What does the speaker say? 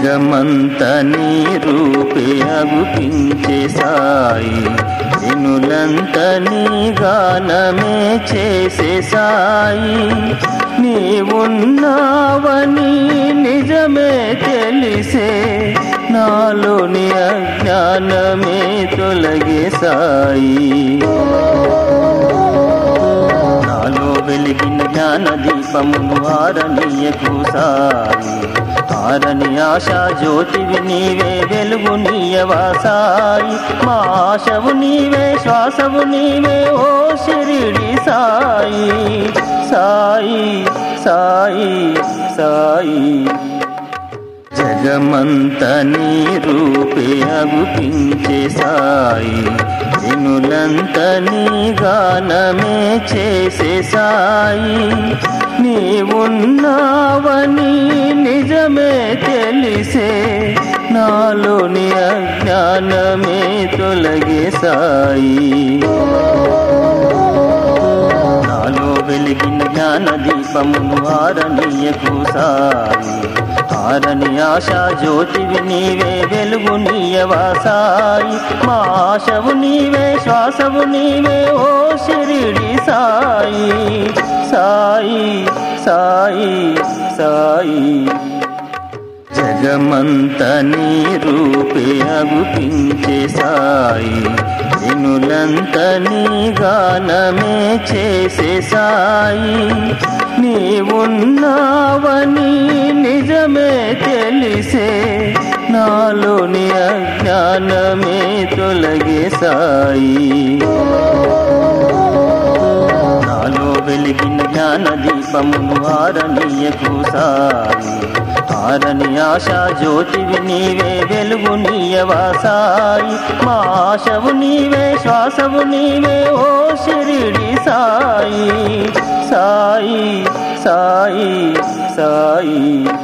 జగమంత నీ రూపే అగుపించే సాయి వినులంత నీ గానమే చేసే సాయి నీవున్నావని నిజమే తెలిసే నాలోని అజ్ఞానమే తొలగే సాయి నాలో వెలిగిన జ్ఞాన దీపమును ఆరనీయకు సాయి ఆరని ఆశా జ్యోతివి నీవే వెలుగు నీయవా సాయి మా ఆశవు నీవే శ్వాసవు నీవే ఓ శిరిడి సాయి సాయి సాయి సాయి జగమంత నీ రూపే అగుపించే సాయి వినులంత నీ గానమే చేసే సాయి నీవున్నావని నిజమే తెలిసే నాలోని అజ్ఞానమే తొలగే సాయి నాలో వెలిగిన జ్ఞాన దీపమును ఆరనీయకు సాయి ఆరని ఆశా జ్యోతివి నీవే వెలుగు నీయవా సాయి మా ఆశవు నీవే శ్వాసవు నీవే ఓ శిరిడి సాయి సాయి సాయి సాయి జగమంత నీ రూపే అగుపించే సాయి వినులంత నీ గానమే చేసే సాయి నీవున్నావని నిజమే తెలిసే నాలోని అజ్ఞానమే తొలగే సాయి నాలో వెలిగిన జ్ఞాన దీపమును ఆరనీయకు సాయి ఆరని ఆశా జ్యోతివి నీవే వెలుగు నీయవా సాయి మా ఆశవు నీవే శ్వాసవు నీవే ఓ శిరిడి సాయి సాయి సాయి సాయి